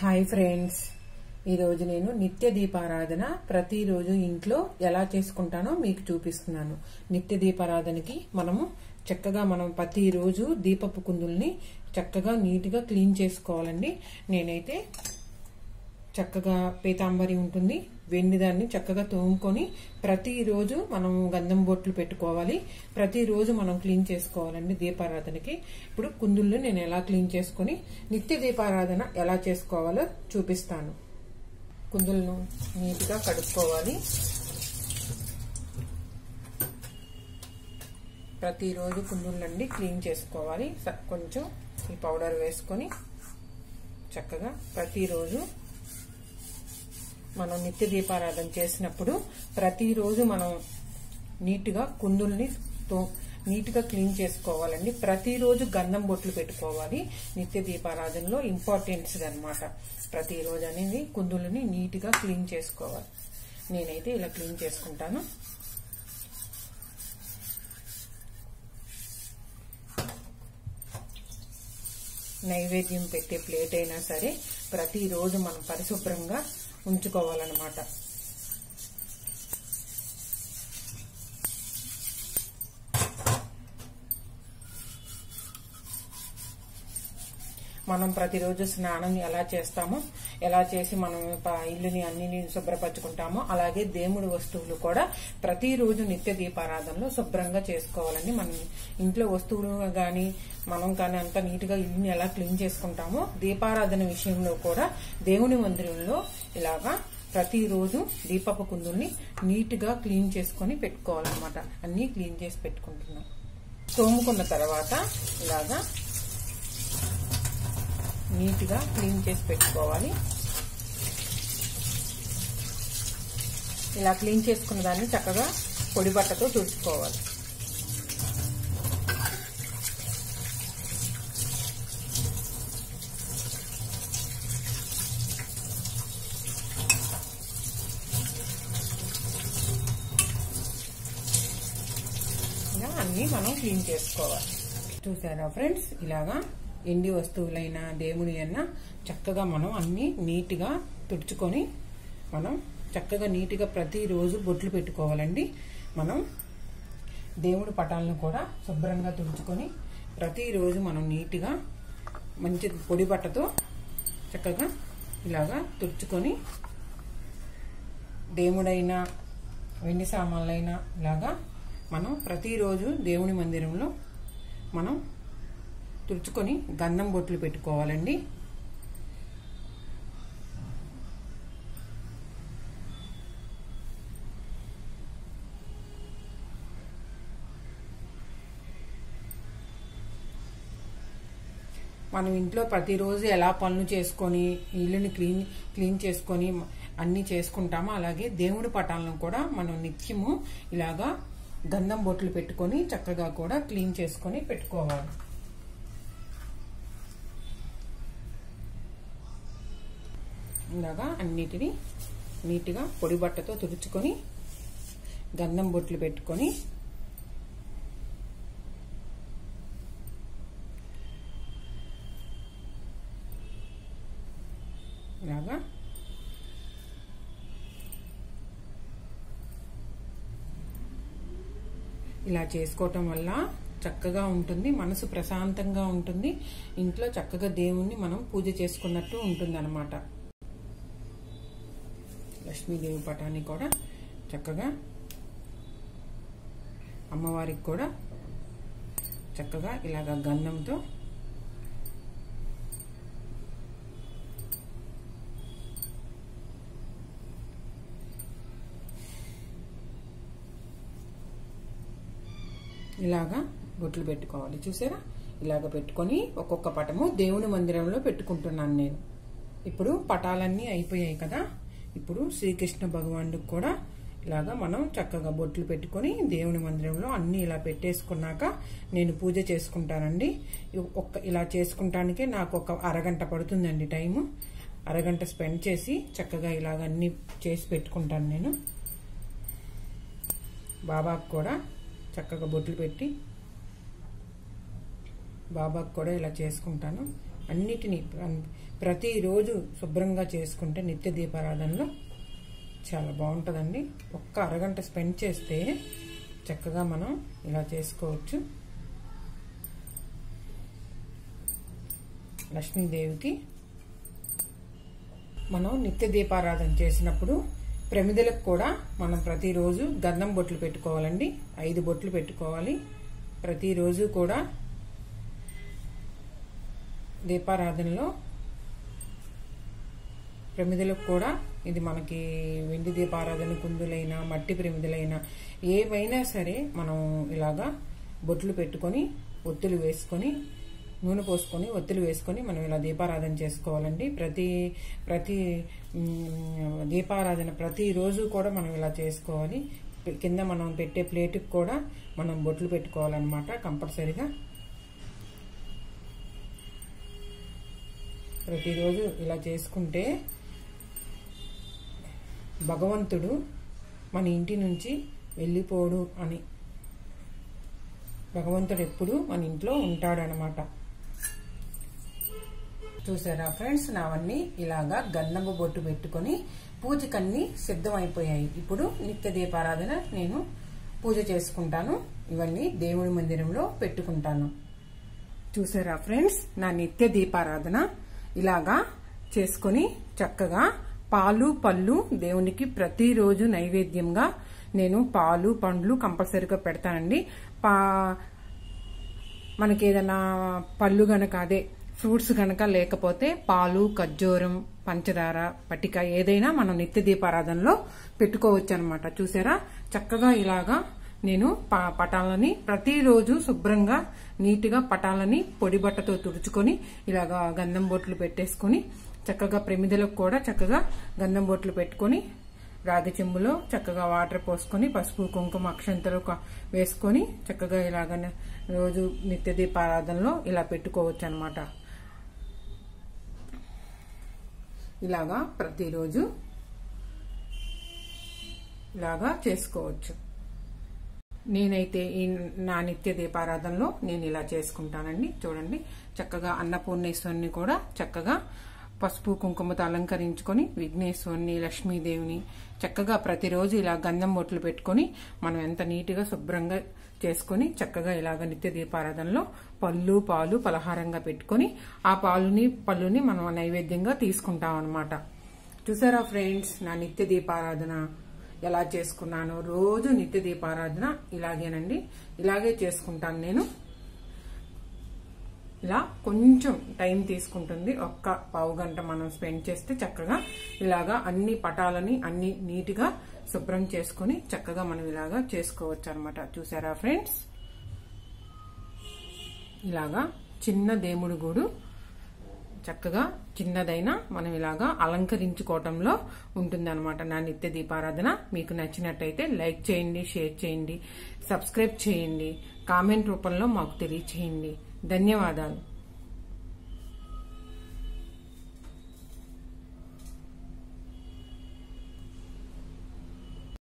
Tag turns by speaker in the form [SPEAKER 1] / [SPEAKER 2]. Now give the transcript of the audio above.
[SPEAKER 1] hi friends ఈరోజు నేను నిత్య దీపారాధన ప్రతిరోజు ఇంట్లో ఎలా చేసుకుంటానో మీకు చూపిస్తున్నాను నిత్య దీపారాధనకి మనము చక్కగా మనం ప్రతిరోజు దీపపు కుందుల్ని చక్కగా నీట్గా క్లీన్ చేసుకోవాలండి నేనైతే చక్కగా పీతాంబరి ఉంటుంది వెండి దాన్ని చక్కగా తోముకొని ప్రతిరోజు మనం గంధం బొట్లు పెట్టుకోవాలి ప్రతిరోజు మనం క్లీన్ చేసుకోవాలండి దీపారాధనకి ఇప్పుడు కుందుళ్ళు నేను ఎలా క్లీన్ చేసుకొని నిత్య దీపారాధన ఎలా చేసుకోవాలో చూపిస్తాను కుందులను నీట్గా కడుక్కోవాలి ప్రతిరోజు కుందుళ్ళండి క్లీన్ చేసుకోవాలి స- కొంచెం ఈ పౌడర్ వేసుకొని చక్కగా ప్రతిరోజు మనం నిత్య దీపారాధన చేసినప్పుడు ప్రతిరోజు మనం నీట్గా కుందుల్ని తో- నీట్గా క్లీన్ చేసుకోవాలండి ప్రతిరోజు గంధం బొట్లు పెట్టుకోవాలి నిత్య దీపారాధనలో ఇంపార్టెన్స్ అనమాట ప్రతిరోజు అనేది కుందులని నీట్గా క్లీన్ చేసుకోవాలి నేనైతే ఇలా క్లీన్ చేసుకుంటాను నైవేద్యం పెట్టే ప్లేట్ అయినా సరే ప్రతిరోజు మనం పరిశుభ్రంగా ఉంచుకోవాలన్నమాట మనం ప్రతిరోజు స్నానం ఎలా చేస్తామో ఎలా చేసి మనం ప- ఇల్లుని అన్ని శుభ్రపరచుకుంటామో అలాగే దేవుడి వస్తువులు కూడా ప్రతిరోజు నిత్య దీపారాధనలో శుభ్రంగా చేసుకోవాలండి మనం ఇంట్లో వస్తువులు కానీ మనం కానీ అంత నీట్గా ఇల్లుని ఎలా క్లీన్ చేసుకుంటామో దీపారాధన విషయంలో కూడా దేవుని మందిరంలో ఇలాగా ప్రతిరోజు దీపపు కుందుల్ని నీట్గా క్లీన్ చేసుకొని పెట్టుకోవాలన్నమాట అన్నీ క్లీన్ చేసి పెట్టుకుంటున్నాం తోముకున్న తర్వాత ఇలాగా నీట్గా క్లీన్ చేసి పెట్టుకోవాలి ఇలా క్లీన్ చేసుకున్న దాన్ని చక్కగా పొడి బట్టతో తుడుచుకోవాలి ఇలా అన్ని మనం క్లీన్ చేసుకోవాలి చూసారా ఫ్రెండ్స్ ఇలాగా ఎండి వస్తువులైనా దేవుని అయినా చక్కగా మనం అన్ని నీట్గా తుడుచుకొని మనం చక్కగా నీట్గా ప్రతిరోజు బొట్లు పెట్టుకోవాలండి మనం దేవుడి పటాలను కూడా శుభ్రంగా తుడుచుకొని ప్రతిరోజు మనం నీట్గా మంచి పొడి బట్టతో చక్కగా ఇలాగా తుడుచుకొని దేవుడైనా వెండి సామాన్లైనా ఇలాగా మనం ప్రతిరోజు దేవుని మందిరంలో మనం తుడుచుకొని గంధం బొట్లు పెట్టుకోవాలండి మనం ఇంట్లో ప్రతిరోజు ఎలా పనులు చేసుకొని ఇల్లుని క్లీన్ క్లీన్ చేసుకొని అన్ని చేసుకుంటామో అలాగే దేవుడి పటాలను కూడా మనం నిత్యము ఇలాగా గంధం బొట్లు పెట్టుకొని చక్కగా కూడా క్లీన్ చేసుకొని పెట్టుకోవాలి ఇలాగా అన్నిటినీ నీట్గా పొడి బట్టతో తుడుచుకొని గంధం బొట్లు పెట్టుకొని ఇలాగా ఇలా చేసుకోవటం వల్ల చక్కగా ఉంటుంది మనసు ప్రశాంతంగా ఉంటుంది ఇంట్లో చక్కగా దేవుణ్ణి మనం పూజ చేసుకున్నట్టు ఉంటుంది అనమాట లక్ష్మీదేవి పటాన్ని కూడా చక్కగా అమ్మవారికి కూడా చక్కగా ఇలాగ గంధంతో ఇలాగా బొట్లు పెట్టుకోవాలి చూసారా ఇలాగ పెట్టుకొని ఒక్కొక్క పటము దేవుని మందిరంలో పెట్టుకుంటున్నాను నేను ఇప్పుడు పటాలన్నీ అయిపోయాయి కదా ఇప్పుడు శ్రీకృష్ణ భగవానుడికి కూడా ఇలాగా మనం చక్కగా బొట్లు పెట్టుకొని దేవుని మందిరంలో అన్ని ఇలా పెట్టేసుకున్నాక నేను పూజ చేసుకుంటానండి ఒక్క ఇలా చేసుకుంటానికే నాకు ఒక అరగంట పడుతుందండి టైము అరగంట స్పెండ్ చేసి చక్కగా ఇలాగ అన్ని చేసి పెట్టుకుంటాను నేను బాబాకు కూడా చక్కగా బొట్లు పెట్టి బాబాకు కూడా ఇలా చేసుకుంటాను అన్నిటినీ ప్రతిరోజు శుభ్రంగా చేసుకుంటే నిత్య దీపారాధనలో చాలా బాగుంటుందండి ఒక్క అరగంట స్పెండ్ చేస్తే చక్కగా మనం ఇలా చేసుకోవచ్చు లక్ష్మీదేవికి మనం నిత్య దీపారాధన చేసినప్పుడు ప్రమిదలకు కూడా మనం ప్రతిరోజు గంధం బొట్లు పెట్టుకోవాలండి ఐదు బొట్లు పెట్టుకోవాలి ప్రతిరోజు కూడా దీపారాధనలో ప్రమిదలకు కూడా ఇది మనకి వెండి దీపారాధన కుందులైనా మట్టి ప్రమిదలైనా ఏవైనా సరే మనం ఇలాగా బొట్లు పెట్టుకొని ఒత్తులు వేసుకొని నూనె పోసుకొని ఒత్తులు వేసుకొని మనం ఇలా దీపారాధన చేసుకోవాలండి ప్రతి ప్రతి మ్, దీపారాధన ప్రతిరోజు కూడా మనం ఇలా చేసుకోవాలి కింద మనం పెట్టే ప్లేటుకి కూడా మనం బొట్లు పెట్టుకోవాలన్నమాట కంపల్సరిగా ప్రతిరోజు ఇలా చేసుకుంటే భగవంతుడు మన ఇంటి నుంచి వెళ్ళిపోడు అని భగవంతుడు ఎప్పుడు మన ఇంట్లో ఉంటాడనమాట చూసారా ఫ్రెండ్స్ నావన్నీ ఇలాగా గంధము బొట్టు పెట్టుకొని పూజకన్నీ సిద్ధమైపోయాయి ఇప్పుడు నిత్య దీపారాధన నేను పూజ చేసుకుంటాను ఇవన్నీ దేవుడి మందిరంలో పెట్టుకుంటాను చూసారా ఫ్రెండ్స్ నా నిత్య దీపారాధన ఇలాగా చేసుకొని చక్కగా పాలు పళ్ళు దేవునికి ప్రతిరోజు నైవేద్యంగా నేను పాలు పండ్లు కంపల్సరీగా పెడతానండి పా మనకి ఏదైనా పళ్ళు గనక అదే ఫ్రూట్స్ గనక లేకపోతే పాలు ఖర్జూరం పంచదార పటిక ఏదైనా మనం నిత్య దీపారాధనలో పెట్టుకోవచ్చు అనమాట చూసారా చక్కగా ఇలాగా నేను ప- పటాలని ప్రతిరోజు శుభ్రంగా నీట్గా పటాలని పొడి బట్టతో తుడుచుకొని ఇలాగా గంధం బొట్లు పెట్టేసుకొని చక్కగా ప్రమిదలకు కూడా చక్కగా గంధం బొట్లు పెట్టుకొని రాగి చెంబులో చక్కగా వాటర్ పోసుకొని పసుపు కుంకుమ అక్షంతలు క- వేసుకొని చక్కగా ఇలాగ రోజు నిత్య దీపారాధనలో ఇలా పెట్టుకోవచ్చు అనమాట ఇలాగా ప్రతిరోజు ఇలాగా చేసుకోవచ్చు నేనైతే ఈ నా నిత్య దీపారాధనలో నేను ఇలా చేసుకుంటానండి చూడండి చక్కగా అన్నపూర్ణేశ్వరిని కూడా చక్కగా పసుపు కుంకుమతో అలంకరించుకొని విఘ్నేశ్వరిని లక్ష్మీదేవిని చక్కగా ప్రతిరోజు ఇలా గంధం బొట్లు పెట్టుకొని మనం ఎంత నీట్గా శుభ్రంగా చేసుకొని చక్కగా ఇలాగ నిత్య దీపారాధనలో పళ్ళు పాలు పలహారంగా పెట్టుకొని ఆ పాలుని పళ్ళుని మనం నైవేద్యంగా తీసుకుంటాం అనమాట చూసారా ఫ్రెండ్స్ నా నిత్య దీపారాధన ఎలా చేసుకున్నాను రోజు నిత్య దీపారాధన ఇలాగేనండి ఇలాగే చేసుకుంటాను నేను ఇలా కొంచెం టైం తీసుకుంటుంది ఒక్క పావు గంట మనం స్పెండ్ చేస్తే చక్కగా ఇలాగా అన్ని పటాలని అన్ని నీట్గా శుభ్రం చేసుకుని చక్కగా మనం ఇలాగా చేసుకోవచ్చు అనమాట చూసారా ఫ్రెండ్స్ ఇలాగా చిన్న దేవుడి గూడు చక్కగా చిన్నదైనా మనం ఇలాగా అలంకరించుకోవటంలో ఉంటుందన్నమాట నా నిత్య దీపారాధన మీకు నచ్చినట్టయితే లైక్ చేయండి షేర్ చేయండి సబ్స్క్రైబ్ చేయండి కామెంట్ రూపంలో మాకు తెలియచేయండి ధన్యవాదాలు